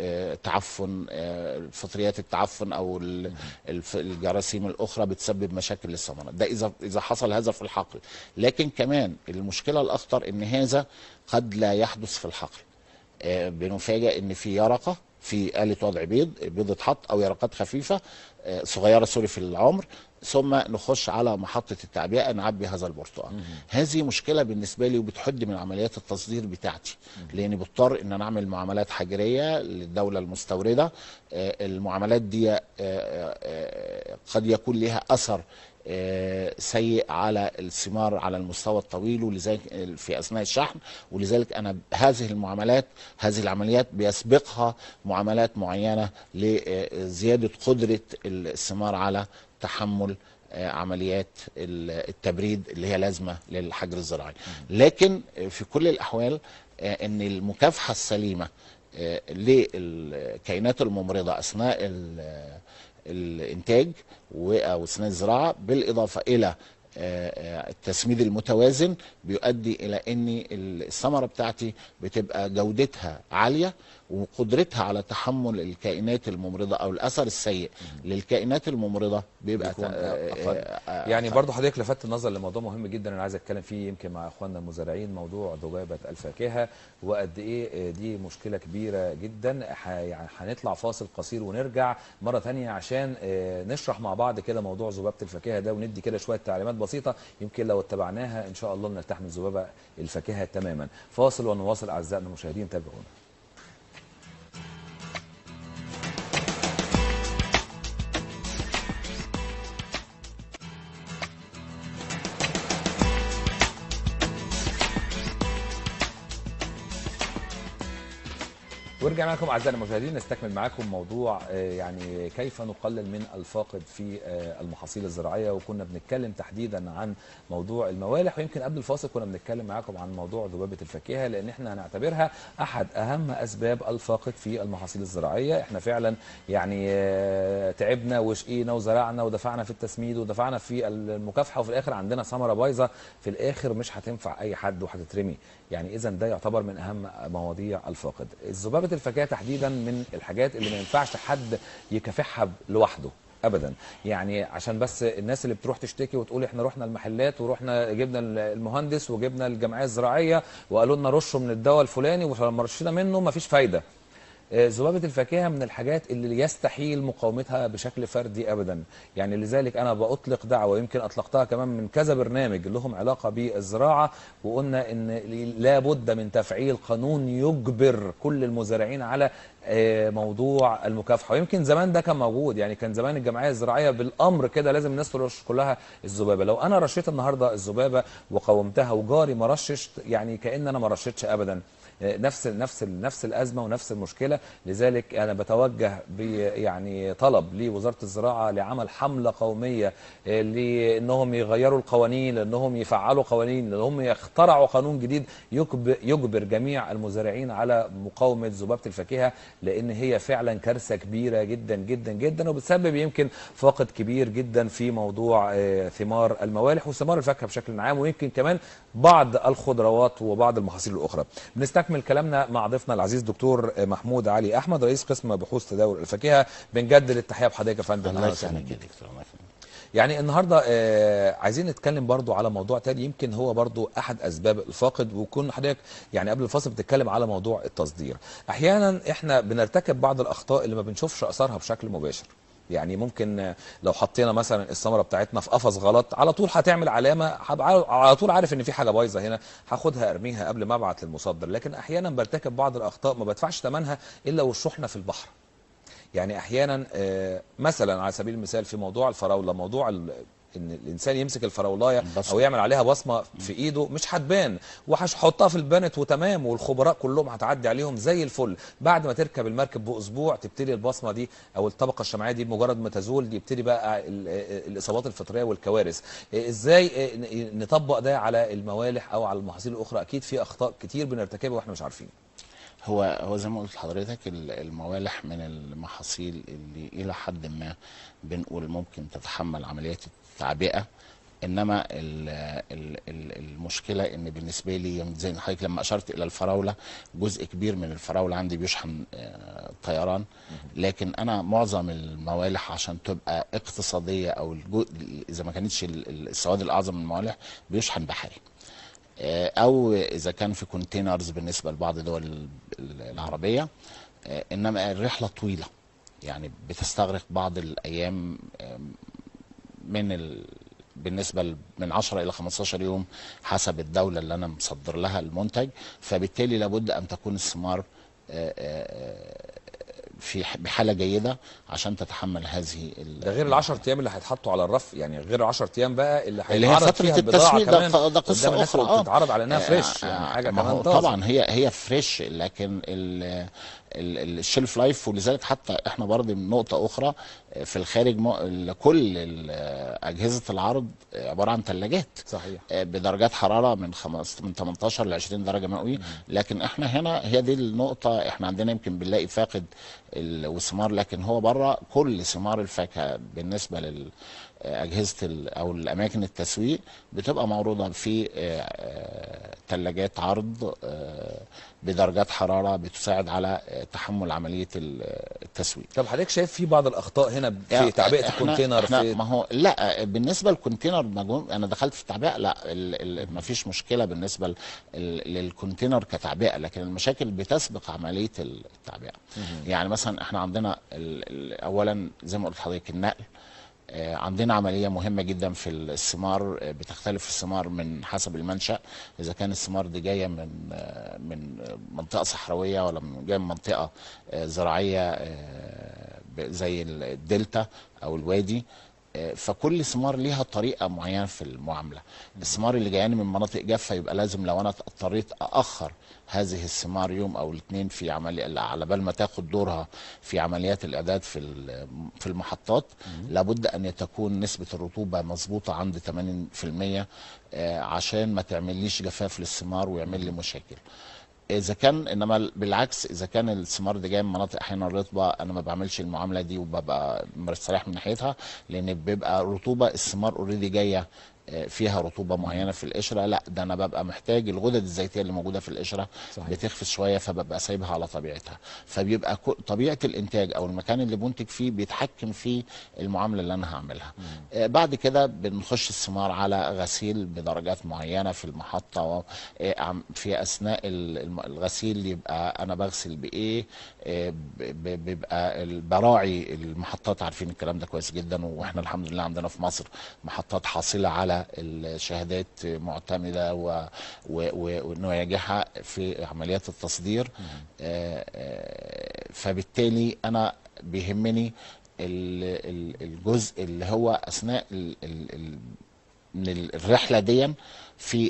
Speaker 2: لتعفن فطريات التعفن او ال- الف- الجراثيم الاخرى بتسبب مشاكل للثمره ده اذا اذا حصل هذا في الحقل لكن كمان المشكله الاخطر ان هذا قد لا يحدث في الحقل آه، بنفاجئ ان في يرقه في آلة وضع بيض بيض اتحط او يرقات خفيفه آه، صغيره سوري في العمر ثم نخش على محطه التعبئه نعبي هذا البرتقال هذه مشكله بالنسبه لي وبتحد من عمليات التصدير بتاعتي لاني بضطر ان انا اعمل معاملات حجريه للدوله المستورده آه، المعاملات دي آه، آه، آه، قد يكون لها اثر آه، سيء على الثمار على المستوى الطويل ولذلك في اثناء الشحن ولذلك انا هذه المعاملات هذه العمليات بيسبقها معاملات معينه لزياده قدره الثمار على تحمل آه، عمليات ال- التبريد اللي هي لازمه للحجر الزراعي لكن آه، في كل الاحوال آه، ان المكافحه السليمه آه، للكائنات الممرضه اثناء ال- الانتاج و- او اثناء الزراعه بالاضافه الى آه، التسميد المتوازن بيؤدي الى ان الثمره بتاعتي بتبقى جودتها عاليه وقدرتها على تحمل الكائنات الممرضه او الاثر السيء للكائنات الممرضه بيبقى
Speaker 1: بيكون
Speaker 2: تا- آه،
Speaker 1: أقل.
Speaker 2: آه، آه،
Speaker 1: يعني
Speaker 2: أقل.
Speaker 1: برضو حضرتك لفتت النظر لموضوع مهم جدا انا عايز اتكلم فيه يمكن مع اخواننا المزارعين موضوع ذبابه الفاكهه وقد ايه دي مشكله كبيره جدا ح- يعني هنطلع فاصل قصير ونرجع مره تانية عشان آه، نشرح مع بعض كده موضوع ذبابه الفاكهه ده وندي كده شويه تعليمات بسيطه يمكن لو اتبعناها ان شاء الله نرتاح من ذبابه الفاكهه تماما فاصل ونواصل اعزائنا المشاهدين تابعونا ورجعنا لكم اعزائنا المشاهدين نستكمل معاكم موضوع آه، يعني كيف نقلل من الفاقد في آه، المحاصيل الزراعيه وكنا بنتكلم تحديدا عن موضوع الموالح ويمكن قبل الفاصل كنا بنتكلم معاكم عن موضوع ذبابه الفاكهه لان احنا هنعتبرها احد اهم اسباب الفاقد في المحاصيل الزراعيه احنا فعلا يعني آه، تعبنا وشقينا وزرعنا ودفعنا في التسميد ودفعنا في المكافحه وفي الاخر عندنا ثمره بايظه في الاخر مش هتنفع اي حد وهتترمي يعني اذا ده يعتبر من اهم مواضيع الفاقد ذبابه الفاكهه تحديدا من الحاجات اللي ما ينفعش حد يكافحها لوحده ابدا يعني عشان بس الناس اللي بتروح تشتكي وتقول احنا رحنا المحلات ورحنا جبنا المهندس وجبنا الجمعيه الزراعيه وقالوا لنا رشوا من الدواء الفلاني ولما رشينا منه مفيش فايده آه، ذبابة الفاكهة من الحاجات اللي يستحيل مقاومتها بشكل فردي أبدا يعني لذلك أنا بأطلق دعوة يمكن أطلقتها كمان من كذا برنامج لهم علاقة بالزراعة وقلنا إن لا بد من تفعيل قانون يجبر كل المزارعين على آه، موضوع المكافحة ويمكن زمان ده كان موجود يعني كان زمان الجمعية الزراعية بالأمر كده لازم الناس ترش كلها الذبابة لو أنا رشيت النهاردة الذبابة وقاومتها وجاري ما رشش يعني كأن أنا ما رشيتش أبدا نفس نفس نفس الازمه ونفس المشكله لذلك انا بتوجه ب يعني طلب لوزاره الزراعه لعمل حمله قوميه آه، لانهم يغيروا القوانين لانهم يفعلوا قوانين لانهم يخترعوا قانون جديد يجب- يجبر جميع المزارعين على مقاومه ذبابه الفاكهه لان هي فعلا كارثه كبيره جدا جدا جدا وبتسبب يمكن فاقد كبير جدا في موضوع آه، ثمار الموالح وثمار الفاكهه بشكل عام ويمكن كمان بعض الخضروات وبعض المحاصيل الاخرى بنستكمل كلامنا مع ضيفنا العزيز دكتور محمود علي احمد رئيس قسم بحوث تداول الفاكهه بنجدد التحيه بحضرتك يا فندم
Speaker 2: الله
Speaker 1: أهلا وسهلا
Speaker 2: يسلمك
Speaker 1: بيك.
Speaker 2: يا دكتور الله يسلمك.
Speaker 1: يعني النهارده آه عايزين نتكلم برضو على موضوع تاني يمكن هو برضو احد اسباب الفاقد وكون حضرتك يعني قبل الفاصل بتتكلم على موضوع التصدير احيانا احنا بنرتكب بعض الاخطاء اللي ما بنشوفش اثرها بشكل مباشر يعني ممكن آه، لو حطينا مثلا الثمره بتاعتنا في قفص غلط على طول هتعمل علامه هبقى على طول عارف ان في حاجه بايظه هنا هاخدها ارميها قبل ما ابعت للمصدر لكن احيانا برتكب بعض الاخطاء ما بدفعش ثمنها الا والشحنه في البحر يعني احيانا آه، مثلا على سبيل المثال في موضوع الفراوله موضوع ال- ان الانسان يمسك الفراولايه
Speaker 2: البصمة.
Speaker 1: او يعمل عليها بصمه في ايده مش هتبان وهحطها في البانت وتمام والخبراء كلهم هتعدي عليهم زي الفل بعد ما تركب المركب باسبوع تبتدي البصمه دي او الطبقه الشمعيه دي مجرد ما تزول يبتدي بقى ال- ال- الاصابات الفطريه والكوارث آه، ازاي آه، ن- نطبق ده على الموالح او على المحاصيل الاخرى اكيد في اخطاء كتير بنرتكبها واحنا مش عارفين
Speaker 2: هو هو زي ما قلت لحضرتك ال- الموالح من المحاصيل اللي الى حد ما بنقول ممكن تتحمل عمليات التعبئه انما ال ال ال المشكله ان بالنسبه لي زي ما حضرتك لما اشرت الى الفراوله جزء كبير من الفراوله عندي بيشحن آه، طيران لكن انا معظم الموالح عشان تبقى اقتصاديه او الجو اذا ما كانتش ال- ال- السواد الاعظم من الموالح بيشحن بحري آه، او اذا كان في كونتينرز بالنسبه لبعض دول ال- ال- العربيه آه، انما الرحله طويله يعني بتستغرق بعض الايام آم، من ال... بالنسبه ل- من 10 الى 15 يوم حسب الدوله اللي انا مصدر لها المنتج فبالتالي لابد ان تكون الثمار آه، آه، في ح- بحاله جيده عشان تتحمل هذه ال-
Speaker 1: ده غير ال 10 ايام اللي هيتحطوا على الرف يعني غير ال 10 ايام بقى اللي
Speaker 2: اللي هي
Speaker 1: هيتعرض
Speaker 2: فترة
Speaker 1: فيها البضاعه
Speaker 2: التسويق ده
Speaker 1: كمان
Speaker 2: ق- ده قصة
Speaker 1: قدام الناس
Speaker 2: أخرى،
Speaker 1: اللي
Speaker 2: آه.
Speaker 1: بتتعرض على انها
Speaker 2: آه،
Speaker 1: فريش
Speaker 2: آه،
Speaker 1: يعني حاجه
Speaker 2: ما
Speaker 1: كمان
Speaker 2: هو
Speaker 1: طازه
Speaker 2: طبعا هي هي فريش لكن ال ال- الشيلف لايف ولذلك حتى احنا برضه من نقطه اخرى في الخارج م- ال- كل ال- اجهزه العرض عباره عن ثلاجات
Speaker 1: صحيح
Speaker 2: بدرجات حراره من خمس من 18 ل 20 درجه مئويه لكن احنا هنا هي دي النقطه احنا عندنا يمكن بنلاقي فاقد ال- والثمار لكن هو بره كل ثمار الفاكهه بالنسبه لل آه، اجهزه ال- او الاماكن التسويق بتبقى معروضه في ثلاجات عرض آه، بدرجات حراره بتساعد على آه، تحمل عمليه ال- التسويق
Speaker 1: طب حضرتك شايف في بعض الاخطاء هنا في
Speaker 2: يعني
Speaker 1: تعبئه
Speaker 2: إحنا-
Speaker 1: الكونتينر
Speaker 2: إحنا
Speaker 1: في
Speaker 2: ما هو لا بالنسبه للكونتينر مجموع انا دخلت في التعبئه لا ما فيش مشكله بالنسبه ل- ال- للكونتينر كتعبئه لكن المشاكل بتسبق عمليه التعبئه يعني مثلا احنا عندنا ال- ال- اولا زي ما قلت لحضرتك النقل آه، عندنا عمليه مهمه جدا في الثمار آه، بتختلف الثمار من حسب المنشا اذا كان الثمار دي جايه من آه، من منطقه صحراويه ولا من جايه من منطقه آه، زراعيه آه، ب- زي الدلتا او الوادي آه، فكل ثمار ليها طريقه معينه في المعامله الثمار اللي جاياني من مناطق جافه يبقى لازم لو انا اضطريت اخر هذه الثمار يوم او الاثنين في عمليه على بال ما تاخد دورها في عمليات الاعداد في ال- في المحطات لابد ان تكون نسبه الرطوبه مظبوطه عند 80% آه، عشان ما تعمليش جفاف للثمار ويعمل لي مشاكل اذا كان انما بالعكس اذا كان الثمار دي جايه من مناطق احيانا رطبه انا ما بعملش المعامله دي وببقى مستريح من ناحيتها لان بيبقى رطوبه الثمار اوريدي جايه آه، فيها رطوبه معينه في القشره لا ده انا ببقى محتاج الغدد الزيتيه اللي موجوده في القشره
Speaker 1: صحيح.
Speaker 2: بتخفت شويه فببقى سايبها على طبيعتها فبيبقى كو- طبيعه الانتاج او المكان اللي بنتج فيه بيتحكم في المعامله اللي انا هعملها آه، بعد كده بنخش الثمار على غسيل بدرجات معينه في المحطه و- آه، عم- في اثناء ال- الم- الغسيل يبقى انا بغسل بايه آه، ب- ب- بيبقى ال- براعي المحطات عارفين الكلام ده كويس جدا واحنا الحمد لله عندنا في مصر محطات حاصله على الشهادات معتمده و- و- و- ونواجهها في عمليات التصدير آه، آه، فبالتالي انا بيهمني ال- ال- الجزء اللي هو اثناء ال- ال- ال- من الرحله دي في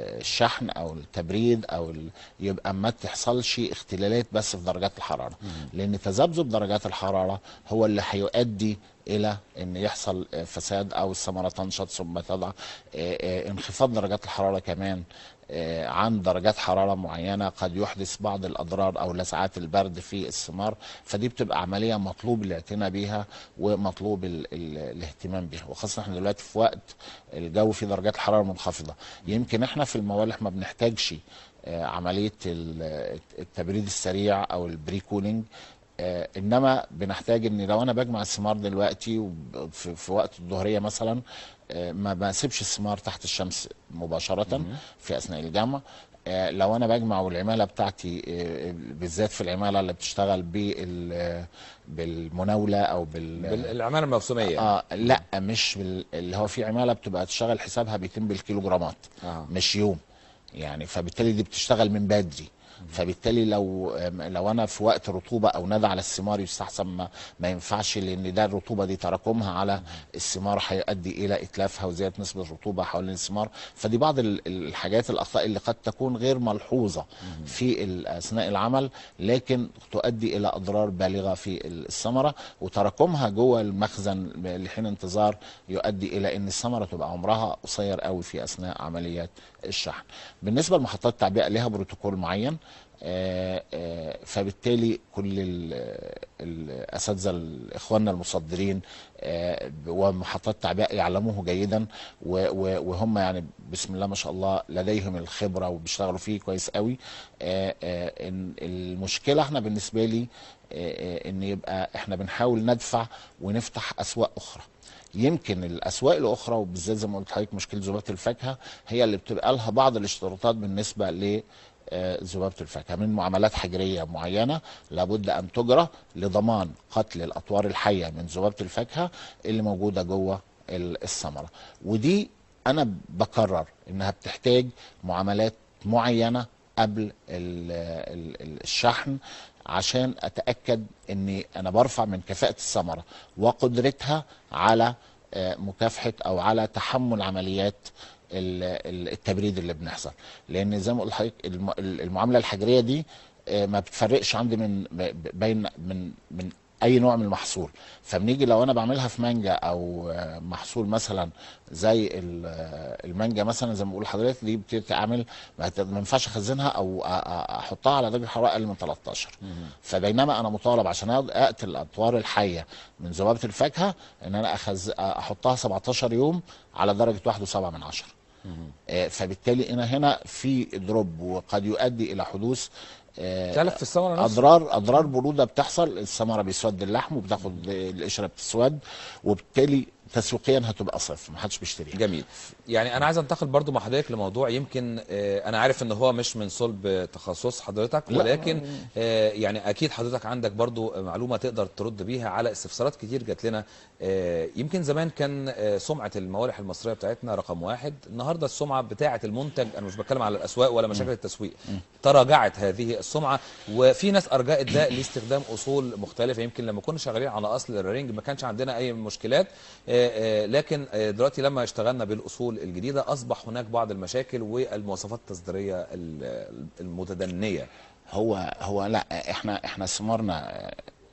Speaker 2: الشحن او التبريد او ال... يبقى ما تحصلش اختلالات بس في درجات الحراره لان تذبذب درجات الحراره هو اللي هيؤدي الى ان يحصل آه، فساد او الثمره تنشط ثم تضع آه، آه، انخفاض درجات الحراره كمان آه، عن درجات حراره معينه قد يحدث بعض الاضرار او لسعات البرد في الثمار فدي بتبقى عمليه مطلوب الاعتناء بيها ومطلوب ال ال الاهتمام بيها وخاصه احنا دلوقتي في وقت الجو فيه درجات الحراره منخفضه يمكن احنا في الموالح ما بنحتاجش آه، عمليه ال- التبريد السريع او البري كولينج آه، انما بنحتاج ان لو انا بجمع الثمار دلوقتي وب- في, في وقت الظهريه مثلا آه، ما بسيبش الثمار تحت الشمس مباشره في اثناء الجمع آه، لو انا بجمع والعماله بتاعتي آه، بالذات في العماله اللي بتشتغل بال بالمناوله او بال
Speaker 1: بالعماله الموسميه
Speaker 2: اه لا مش بال... اللي هو في عماله بتبقى تشتغل حسابها بيتم بالكيلوجرامات
Speaker 1: آه.
Speaker 2: مش يوم يعني فبالتالي دي بتشتغل من بدري فبالتالي لو لو انا في وقت رطوبه او ندى على الثمار يستحسن ما, ما ينفعش لان ده الرطوبه دي تراكمها على الثمار هيؤدي الى اتلافها وزياده نسبه الرطوبه حوالين الثمار فدي بعض ال- الحاجات الاخطاء اللي قد تكون غير ملحوظه في ال- اثناء العمل لكن تؤدي الى اضرار بالغه في الثمره وتراكمها جوه المخزن لحين انتظار يؤدي الى ان الثمره تبقى عمرها قصير قوي في اثناء عمليات الشحن بالنسبه لمحطات التعبئه لها بروتوكول معين آه، آه، فبالتالي كل ال- الاساتذه اخواننا المصدرين آه، ومحطات التعبئه يعلموه جيدا و- و- وهم يعني بسم الله ما شاء الله لديهم الخبره وبيشتغلوا فيه كويس قوي آه، آه، إن المشكله احنا بالنسبه لي آه، آه، ان يبقى احنا بنحاول ندفع ونفتح اسواق اخرى يمكن الاسواق الاخرى وبالذات زي ما قلت لحضرتك مشكله ذبابه الفاكهه هي اللي بتبقى لها بعض الاشتراطات بالنسبه ل آه، ذبابه الفاكهه من معاملات حجريه معينه لابد ان تجرى لضمان قتل الاطوار الحيه من ذبابه الفاكهه اللي موجوده جوه ال- الثمره ودي انا بكرر انها بتحتاج معاملات معينه قبل ال- ال- ال- الشحن عشان اتاكد اني انا برفع من كفاءه الثمره وقدرتها على آه، مكافحه او على تحمل عمليات ال- ال- التبريد اللي بنحصل لان زي ما قلت لحضرتك الم- المعامله الحجريه دي آه، ما بتفرقش عندي من ب- بين من من اي نوع من المحصول فبنيجي لو انا بعملها في مانجا او آه، محصول مثلا زي ال- آه، المانجا مثلا زي ما بقول لحضرتك دي بتتعمل ما ت- ما ينفعش اخزنها او أ- أ- احطها على درجه حراره اقل من 13 فبينما انا مطالب عشان أقعد اقتل الاطوار الحيه من ذبابه الفاكهه ان انا أخز... احطها 17 يوم على درجه 1.7 من عشرة آه، فبالتالي انا هنا في دروب وقد يؤدي الى حدوث آه،
Speaker 1: تلف في الثمره نفسها
Speaker 2: اضرار اضرار بروده بتحصل الثمره بيسود اللحم وبتاخد القشره بتسود وبالتالي تسويقيا هتبقى صفر ما حدش بيشتريها
Speaker 1: جميل يعني انا عايز انتقل برضو مع حضرتك لموضوع يمكن آه، انا عارف ان هو مش من صلب تخصص حضرتك
Speaker 2: لا.
Speaker 1: ولكن آه، يعني اكيد حضرتك عندك برضو معلومه تقدر ترد بيها على استفسارات كتير جات لنا آه، يمكن زمان كان آه، سمعه الموالح المصريه بتاعتنا رقم واحد النهارده السمعه بتاعه المنتج انا مش بتكلم على الاسواق ولا مشاكل التسويق تراجعت هذه السمعه وفي ناس ارجأت ده لاستخدام اصول مختلفه يمكن لما كنا شغالين على اصل الرينج ما كانش عندنا اي مشكلات آه، آه، لكن آه، دلوقتي لما اشتغلنا بالاصول الجديده اصبح هناك بعض المشاكل والمواصفات التصديريه ال- المتدنيه
Speaker 2: هو هو لا احنا احنا ثمارنا آه،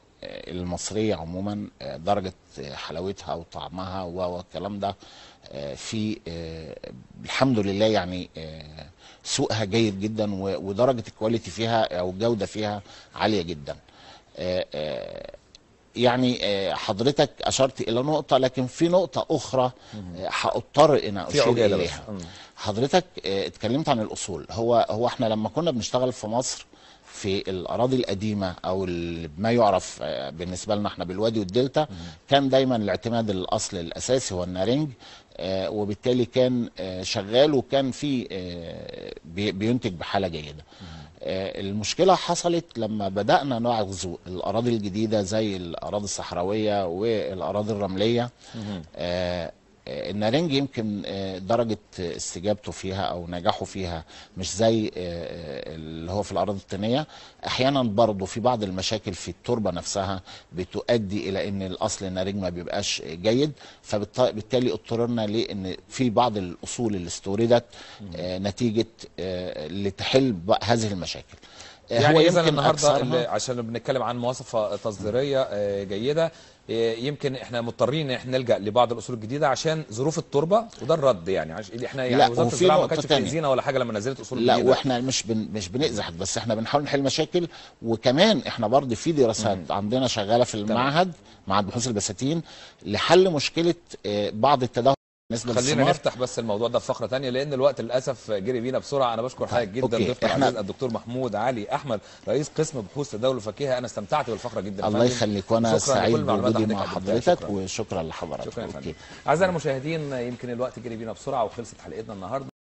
Speaker 2: المصريه عموما آه، درجه آه، حلاوتها وطعمها و- والكلام ده آه، في آه، الحمد لله يعني آه، سوقها جيد جدا و- ودرجه الكواليتي فيها او الجوده فيها عاليه جدا آه، آه، يعني آه، حضرتك اشرت الى نقطه لكن في نقطه اخرى آه، هاضطر ان
Speaker 1: في
Speaker 2: اشير
Speaker 1: عجاله بس
Speaker 2: اليها
Speaker 1: مم.
Speaker 2: حضرتك آه، اتكلمت عن الاصول هو هو احنا لما كنا بنشتغل في مصر في الاراضي القديمه او ال- ما يعرف آه، بالنسبه لنا احنا بالوادي والدلتا كان دايما الاعتماد الاصل الاساسي هو النارنج آه، وبالتالي كان آه، شغال وكان في آه، بي- بينتج بحاله جيده آه، المشكله حصلت لما بدانا نغزو الاراضي الجديده زي الاراضي الصحراويه والاراضي الرمليه آه، آه، النارنج يمكن آه، درجة استجابته فيها أو نجاحه فيها مش زي آه، آه، اللي هو في الأراضي الطينية أحيانا برضه في بعض المشاكل في التربة نفسها بتؤدي إلى أن الأصل النارنج ما بيبقاش جيد فبالتالي اضطررنا لأن في بعض الأصول اللي استوردت آه، نتيجة آه، لتحل ب- هذه المشاكل آه،
Speaker 1: يعني اذا النهارده
Speaker 2: أكثرها-
Speaker 1: اللي- عشان بنتكلم عن مواصفه تصديريه آه، جيده آه، يمكن احنا مضطرين ان احنا نلجا لبعض الاصول الجديده عشان ظروف التربه وده الرد يعني عش... احنا يعني
Speaker 2: لا،
Speaker 1: وزاره
Speaker 2: وفي
Speaker 1: الزراعه ما
Speaker 2: نقطة
Speaker 1: كانتش
Speaker 2: تانية.
Speaker 1: بتاذينا ولا حاجه لما نزلت اصول
Speaker 2: لا
Speaker 1: جديده
Speaker 2: واحنا مش بن مش بنأذي حد بس احنا بنحاول نحل مشاكل وكمان احنا برضه في دراسات عندنا شغاله في المعهد معهد بحوث البساتين لحل مشكله آه، بعض التدهور بالنسبه
Speaker 1: خلينا
Speaker 2: للثمار
Speaker 1: نفتح بس الموضوع ده في فقره ثانيه لان الوقت للاسف جري بينا بسرعه انا بشكر حضرتك جدا
Speaker 2: أوكي،
Speaker 1: ضيفنا
Speaker 2: إحنا-
Speaker 1: العزيز الدكتور محمود علي احمد رئيس قسم بحوث تداول الفاكهه انا استمتعت بالفقره جدا يا
Speaker 2: الله
Speaker 1: فندم.
Speaker 2: يخليك وانا
Speaker 1: شكراً لكل
Speaker 2: سعيد
Speaker 1: المعلومات
Speaker 2: بوجودي
Speaker 1: اللي
Speaker 2: مع
Speaker 1: قدمتها.
Speaker 2: حضرتك
Speaker 1: شكراً.
Speaker 2: وشكرا لحضرتك
Speaker 1: شكرا يا فندم
Speaker 2: أوكي.
Speaker 1: اعزائي المشاهدين يمكن الوقت جري بينا بسرعه وخلصت حلقتنا النهارده